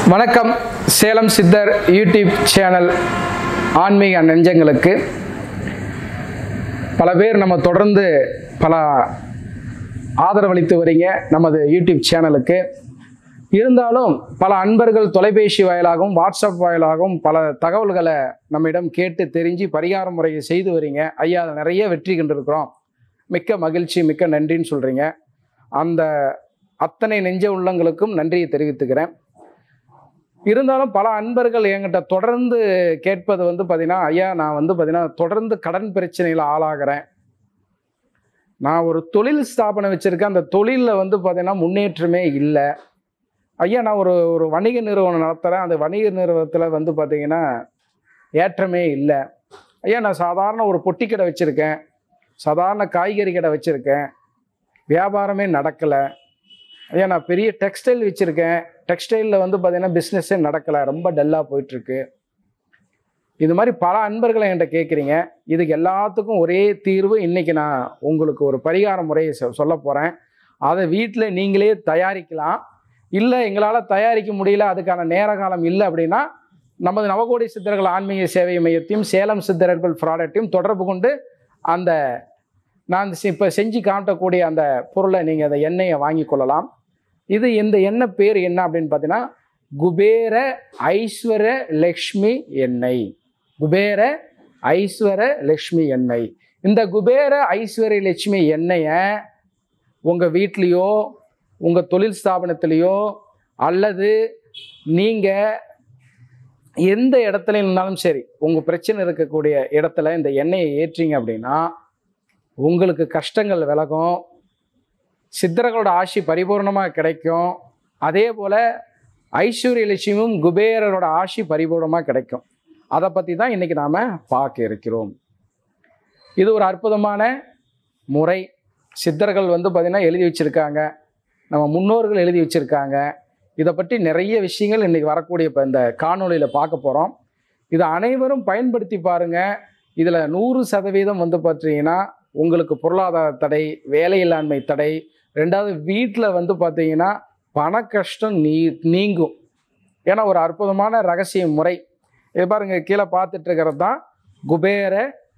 வணக்கம் சேலம் சித்தர் YouTube channel ஆன்மீக நெஞ்சங்களுக்கு பல பேர் நம்ம தொடர்ந்து பல ஆதரவளித்து வரீங்க நமது யூடியூப் சேனலுக்கு இருந்தாலும் பல அன்பர்கள் தொலைபேசி வாயிலாகவும் வாட்ஸ்அப் வாயிலாகவும் பல தகவல்களை நம்மிடம் கேட்டு தெரிஞ்சு பரிகார முறையை செய்து வரீங்க ஐயா அதில் நிறைய வெற்றி கண்டிருக்கிறோம் மிக்க மகிழ்ச்சி மிக்க நன்றின்னு சொல்கிறீங்க அந்த அத்தனை நெஞ்ச உள்ளங்களுக்கும் நன்றியை தெரிவித்துக்கிறேன் இருந்தாலும் பல அன்பர்கள் என்கிட்ட தொடர்ந்து கேட்பது வந்து பார்த்தீங்கன்னா ஐயா நான் வந்து பார்த்தீங்கன்னா தொடர்ந்து கடன் பிரச்சனையில் ஆளாகிறேன் நான் ஒரு தொழில் ஸ்தாபனம் வச்சுருக்கேன் அந்த தொழிலில் வந்து பார்த்தீங்கன்னா முன்னேற்றமே இல்லை ஐயா நான் ஒரு ஒரு வணிக நிறுவனம் நடத்துகிறேன் அந்த வணிக நிறுவனத்தில் வந்து பார்த்தீங்கன்னா ஏற்றமே இல்லை ஐயா நான் சாதாரண ஒரு பொட்டி கடை வச்சுருக்கேன் சாதாரண காய்கறி கடை வச்சுருக்கேன் வியாபாரமே நடக்கலை ஐயா நான் பெரிய டெக்ஸ்டைல் வச்சுருக்கேன் டெக்ஸ்டைலில் வந்து பார்த்தீங்கன்னா பிஸ்னஸே நடக்கலை ரொம்ப டல்லாக போயிட்டுருக்கு இது மாதிரி பல அன்பர்களை என்கிட்ட கேட்குறீங்க இதுக்கு எல்லாத்துக்கும் ஒரே தீர்வு இன்றைக்கி நான் உங்களுக்கு ஒரு பரிகார முறையை சொ- சொல்ல போகிறேன் அதை வீட்டில் நீங்களே தயாரிக்கலாம் இல்லை எங்களால் தயாரிக்க முடியல அதுக்கான நேர காலம் இல்லை அப்படின்னா நமது நவகோடி சித்தர்கள் ஆன்மீக சேவை மையத்தையும் சேலம் சித்தர்கள் ப்ராடக்ட்டையும் தொடர்பு கொண்டு அந்த நான் இப்போ செஞ்சு காட்டக்கூடிய அந்த பொருளை நீங்கள் அந்த எண்ணெயை வாங்கி கொள்ளலாம் இது இந்த எண்ணெய் பேர் என்ன அப்படின்னு பார்த்தீங்கன்னா குபேர ஐஸ்வர லக்ஷ்மி எண்ணெய் குபேர ஐஸ்வர லக்ஷ்மி எண்ணெய் இந்த குபேர ஐஸ்வர்ய லட்சுமி எண்ணெயை உங்கள் வீட்லேயோ உங்கள் தொழில் ஸ்தாபனத்திலேயோ அல்லது நீங்கள் எந்த இடத்துல இருந்தாலும் சரி உங்கள் பிரச்சனை இருக்கக்கூடிய இடத்துல இந்த எண்ணெயை ஏற்றீங்க அப்படின்னா உங்களுக்கு கஷ்டங்கள் விலகும் சித்தர்களோட ஆசி பரிபூர்ணமாக கிடைக்கும் அதே போல் ஐஸ்வர்ய லட்சுமியும் குபேரரோட ஆசி பரிபூர்ணமாக கிடைக்கும் அதை பற்றி தான் இன்றைக்கி நாம் பார்க்க இருக்கிறோம் இது ஒரு அற்புதமான முறை சித்தர்கள் வந்து பார்த்திங்கன்னா எழுதி வச்சுருக்காங்க நம்ம முன்னோர்கள் எழுதி வச்சுருக்காங்க இதை பற்றி நிறைய விஷயங்கள் இன்றைக்கி வரக்கூடிய இப்போ இந்த காணொளியில் பார்க்க போகிறோம் இதை அனைவரும் பயன்படுத்தி பாருங்கள் இதில் நூறு சதவீதம் வந்து பார்த்தீங்கன்னா உங்களுக்கு பொருளாதார தடை வேலையில்லாண்மை தடை ரெண்டாவது வீட்டில் வந்து பார்த்தீங்கன்னா பண கஷ்டம் நீ நீங்கும் ஏன்னா ஒரு அற்புதமான ரகசிய முறை இது பாருங்க கீழே பார்த்துட்டு இருக்கிறது தான் குபேர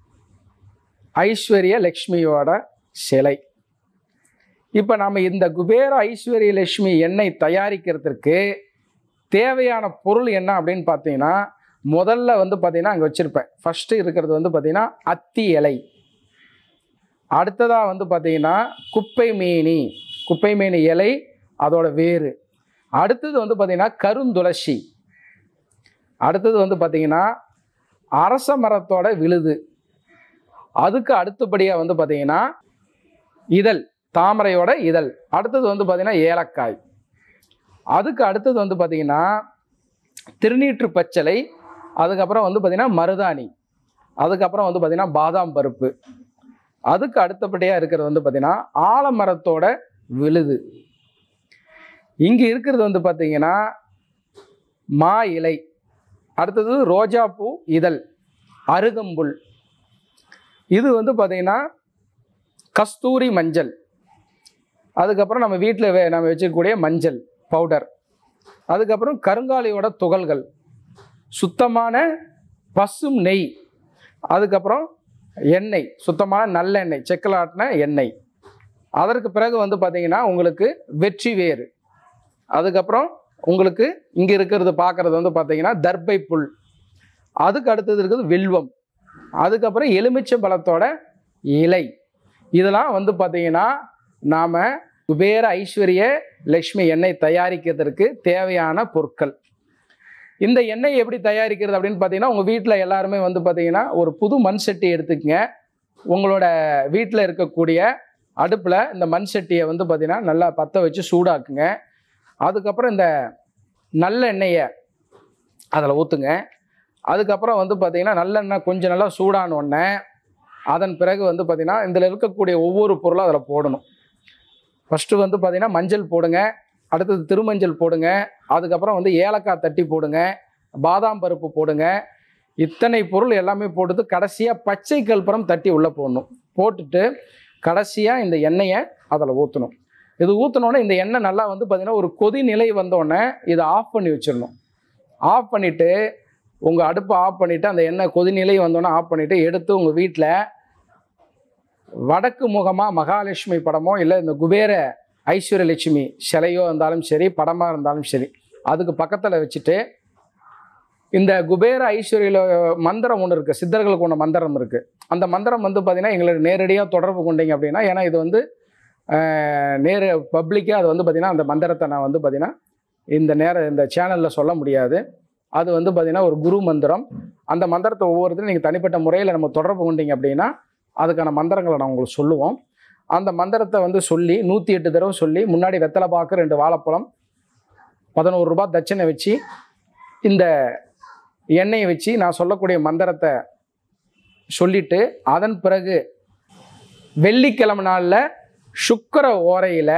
ஐஸ்வர்ய லக்ஷ்மியோட சிலை இப்போ நம்ம இந்த குபேர ஐஸ்வர்ய லட்சுமி எண்ணெய் தயாரிக்கிறதுக்கு தேவையான பொருள் என்ன அப்படின்னு பார்த்தீங்கன்னா முதல்ல வந்து பார்த்தீங்கன்னா அங்கே வச்சுருப்பேன் ஃபஸ்ட்டு இருக்கிறது வந்து பார்த்தீங்கன்னா அத்தி இலை அடுத்ததாக வந்து பார்த்தீங்கன்னா குப்பை மேனி குப்பை மேனி இலை அதோட வேறு அடுத்தது வந்து பார்த்தீங்கன்னா கருந்துளசி அடுத்தது வந்து பார்த்தீங்கன்னா அரச மரத்தோட விழுது அதுக்கு அடுத்தபடியாக வந்து பார்த்தீங்கன்னா இதழ் தாமரையோட இதழ் அடுத்தது வந்து பார்த்தீங்கன்னா ஏலக்காய் அதுக்கு அடுத்தது வந்து பார்த்தீங்கன்னா திருநீற்று பச்சளை அதுக்கப்புறம் வந்து பார்த்தீங்கன்னா மருதாணி அதுக்கப்புறம் வந்து பார்த்தீங்கன்னா பாதாம் பருப்பு அதுக்கு அடுத்தபடியாக இருக்கிறது வந்து பார்த்தீங்கன்னா ஆலமரத்தோட விழுது இங்கே இருக்கிறது வந்து பார்த்தீங்கன்னா மா இலை அடுத்தது ரோஜாப்பூ இதழ் அருகம்புல் இது வந்து பார்த்தீங்கன்னா கஸ்தூரி மஞ்சள் அதுக்கப்புறம் நம்ம வீட்டில் வே நம்ம வச்சிருக்கக்கூடிய மஞ்சள் பவுடர் அதுக்கப்புறம் கருங்காலியோட துகள்கள் சுத்தமான பசும் நெய் அதுக்கப்புறம் எண்ணெய் சுத்தமான நல்லெண்ணெய் செக்கில் ஆட்டின எண்ணெய் அதற்கு பிறகு வந்து பார்த்தீங்கன்னா உங்களுக்கு வெற்றி வேறு அதுக்கப்புறம் உங்களுக்கு இங்கே இருக்கிறது பார்க்குறது வந்து பார்த்தீங்கன்னா தர்பை புல் அதுக்கு அடுத்தது இருக்குது வில்வம் அதுக்கப்புறம் எலுமிச்சை பழத்தோட இலை இதெல்லாம் வந்து பார்த்தீங்கன்னா நாம் குபேர ஐஸ்வர்ய லக்ஷ்மி எண்ணெய் தயாரிக்கிறதுக்கு தேவையான பொருட்கள் இந்த எண்ணெய் எப்படி தயாரிக்கிறது அப்படின்னு பார்த்தீங்கன்னா உங்கள் வீட்டில் எல்லாருமே வந்து பார்த்தீங்கன்னா ஒரு புது மண் சட்டி எடுத்துக்கங்க உங்களோட வீட்டில் இருக்கக்கூடிய அடுப்பில் இந்த மண் சட்டியை வந்து பார்த்தீங்கன்னா நல்லா பற்ற வச்சு சூடாக்குங்க அதுக்கப்புறம் இந்த நல்ல எண்ணெயை அதில் ஊற்றுங்க அதுக்கப்புறம் வந்து பார்த்தீங்கன்னா நல்லெண்ணெய் கொஞ்சம் நல்லா சூடான உடனே அதன் பிறகு வந்து பார்த்தீங்கன்னா இதில் இருக்கக்கூடிய ஒவ்வொரு பொருளும் அதில் போடணும் ஃபஸ்ட்டு வந்து பார்த்தீங்கன்னா மஞ்சள் போடுங்க அடுத்தது திருமஞ்சள் போடுங்க அதுக்கப்புறம் வந்து ஏலக்காய் தட்டி போடுங்க பாதாம் பருப்பு போடுங்க இத்தனை பொருள் எல்லாமே போட்டுட்டு கடைசியாக பச்சை கற்பூரம் தட்டி உள்ளே போடணும் போட்டுட்டு கடைசியாக இந்த எண்ணெயை அதில் ஊற்றணும் இது ஊற்றினோடனே இந்த எண்ணெய் நல்லா வந்து பார்த்தீங்கன்னா ஒரு கொதி நிலை வந்தோடனே இதை ஆஃப் பண்ணி வச்சிடணும் ஆஃப் பண்ணிவிட்டு உங்கள் அடுப்பை ஆஃப் பண்ணிவிட்டு அந்த எண்ணெய் கொதிநிலை வந்தோன்னே ஆஃப் பண்ணிவிட்டு எடுத்து உங்கள் வீட்டில் வடக்கு முகமாக மகாலட்சுமி படமோ இல்லை இந்த குபேர ஐஸ்வர்யலட்சுமி சிலையோ இருந்தாலும் சரி படமாக இருந்தாலும் சரி அதுக்கு பக்கத்தில் வச்சுட்டு இந்த குபேர ஐஸ்வர்யில மந்திரம் ஒன்று இருக்குது சித்தர்களுக்கு ஒன்று மந்திரம் இருக்குது அந்த மந்திரம் வந்து பார்த்திங்கன்னா எங்களுக்கு நேரடியாக தொடர்பு கொண்டீங்க அப்படின்னா ஏன்னா இது வந்து ஆஹ், நேரு பப்ளிக்காக அது வந்து பார்த்திங்கன்னா அந்த மந்திரத்தை நான் வந்து பார்த்திங்கன்னா இந்த நேர இந்த சேனலில் சொல்ல முடியாது அது வந்து பார்த்திங்கன்னா ஒரு குரு மந்திரம் அந்த மந்திரத்தை ஒவ்வொருத்தரும் நீங்கள் தனிப்பட்ட முறையில் நம்ம தொடர்பு கொண்டீங்க அப்படின்னா அதுக்கான மந்திரங்களை நான் உங்களுக்கு சொல்லுவோம் அந்த மந்திரத்தை வந்து சொல்லி நூற்றி எட்டு தடவை சொல்லி முன்னாடி வெத்தலை பாக்கு ரெண்டு வாழைப்பழம் பதினோரு ரூபாய் தட்சணை வச்சு இந்த எண்ணெயை வச்சு நான் சொல்லக்கூடிய மந்திரத்தை சொல்லிட்டு அதன் பிறகு வெள்ளிக்கிழமை நாளில் சுக்கிர ஓரையில்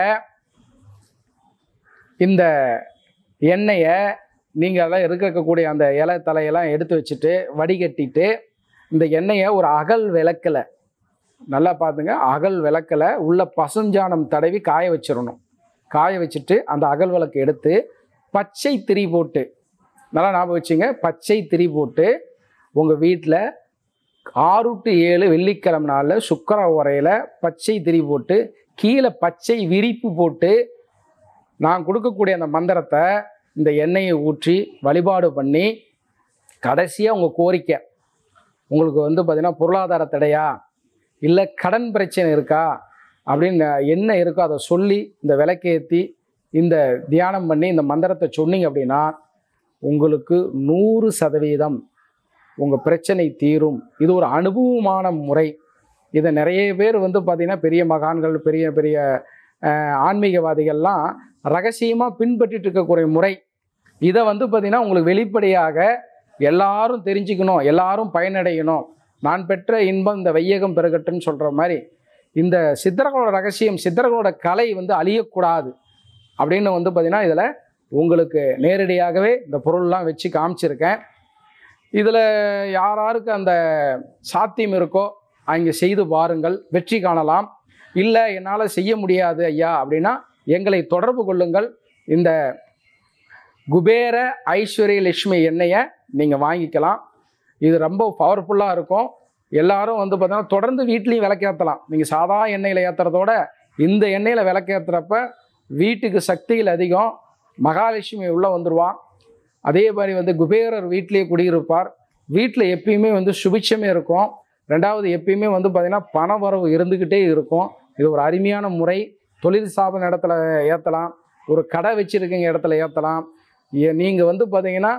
இந்த எண்ணெயை நீங்கள் எல்லாம் இருக்கக்கூடிய அந்த இலை தலையெல்லாம் எடுத்து வச்சுட்டு வடிகட்டிட்டு இந்த எண்ணெயை ஒரு அகல் விளக்கில் நல்லா பார்த்துங்க அகல் விளக்கில் உள்ள பசுஞ்சாணம் தடவி காய வச்சிடணும் காய வச்சுட்டு அந்த அகல் விளக்கு எடுத்து பச்சை திரி போட்டு நல்லா ஞாபகம் வச்சுங்க பச்சை திரி போட்டு உங்கள் வீட்டில் ஆறு டு ஏழு வெள்ளிக்கிழமை நாளில் சுக்கர உரையில் பச்சை திரி போட்டு கீழே பச்சை விரிப்பு போட்டு நான் கொடுக்கக்கூடிய அந்த மந்திரத்தை இந்த எண்ணெயை ஊற்றி வழிபாடு பண்ணி கடைசியாக உங்கள் கோரிக்கை உங்களுக்கு வந்து பார்த்திங்கன்னா பொருளாதார தடையா இல்லை கடன் பிரச்சனை இருக்கா அப்படின்னு என்ன இருக்கோ அதை சொல்லி இந்த விளக்கேற்றி இந்த தியானம் பண்ணி இந்த மந்திரத்தை சொன்னீங்க அப்படின்னா உங்களுக்கு நூறு சதவீதம் உங்கள் பிரச்சனை தீரும் இது ஒரு அனுபவமான முறை இதை நிறைய பேர் வந்து பார்த்திங்கன்னா பெரிய மகான்கள் பெரிய பெரிய அஹ், ஆன்மீகவாதிகள்லாம் ரகசியமாக பின்பற்றிட்டு இருக்கக்கூடிய முறை இதை வந்து பார்த்திங்கன்னா உங்களுக்கு வெளிப்படையாக எல்லாரும் தெரிஞ்சுக்கணும் எல்லாரும் பயனடையணும் நான் பெற்ற இன்பம் இந்த வையகம் பெருகட்டுன்னு சொல்கிற மாதிரி இந்த சித்தர்களோட ரகசியம் சித்தர்களோட கலை வந்து அழியக்கூடாது அப்படின்னு வந்து பார்த்திங்கன்னா இதில் உங்களுக்கு நேரடியாகவே இந்த பொருள்லாம் வச்சு காமிச்சிருக்கேன் இதில் யாராருக்கு அந்த சாத்தியம் இருக்கோ அங்கே செய்து பாருங்கள் வெற்றி காணலாம் இல்லை என்னால் செய்ய முடியாது ஐயா அப்படின்னா எங்களை தொடர்பு கொள்ளுங்கள் இந்த குபேர ஐஸ்வர்ய லட்சுமி எண்ணெயை நீங்கள் வாங்கிக்கலாம் இது ரொம்ப பவர்ஃபுல்லாக இருக்கும் எல்லாரும் வந்து பார்த்தீங்கன்னா தொடர்ந்து வீட்லேயும் விளக்கேற்றலாம் நீங்கள் சாதா எண்ணெயில் ஏற்றுறதோட இந்த எண்ணெயில் விளக்கேற்றுறப்ப வீட்டுக்கு சக்திகள் அதிகம் மகாலட்சுமி உள்ளே வந்துடுவான் அதே மாதிரி வந்து குபேரர் வீட்டிலேயே குடியிருப்பார் வீட்டில் எப்பயுமே வந்து சுபிட்சமே இருக்கும் ரெண்டாவது எப்பயுமே வந்து பார்த்திங்கன்னா பண வரவு இருந்துக்கிட்டே இருக்கும் இது ஒரு அருமையான முறை தொழில் ஸ்தாபன இடத்துல ஏற்றலாம் ஒரு கடை வச்சுருக்கீங்க இடத்துல ஏற்றலாம் நீங்கள் வந்து பார்த்தீங்கன்னா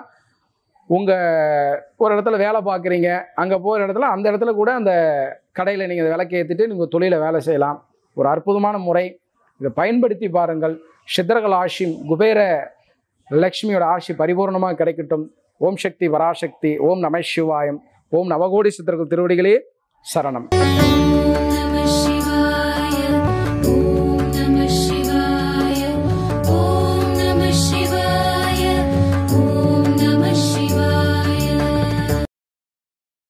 உங்கள் ஒரு இடத்துல வேலை பார்க்குறீங்க அங்கே போகிற இடத்துல அந்த இடத்துல கூட அந்த கடையில் நீங்கள் விளக்கு ஏற்றிட்டு நீங்கள் தொழிலை வேலை செய்யலாம் ஒரு அற்புதமான முறை இதை பயன்படுத்தி பாருங்கள் சித்தர்கள் ஆசி குபேர லக்ஷ்மியோட ஆசி பரிபூர்ணமாக கிடைக்கட்டும் ஓம் சக்தி வராசக்தி ஓம் நம சிவாயம் ஓம் நவகோடி சித்தர்கள் திருவடிகளே சரணம்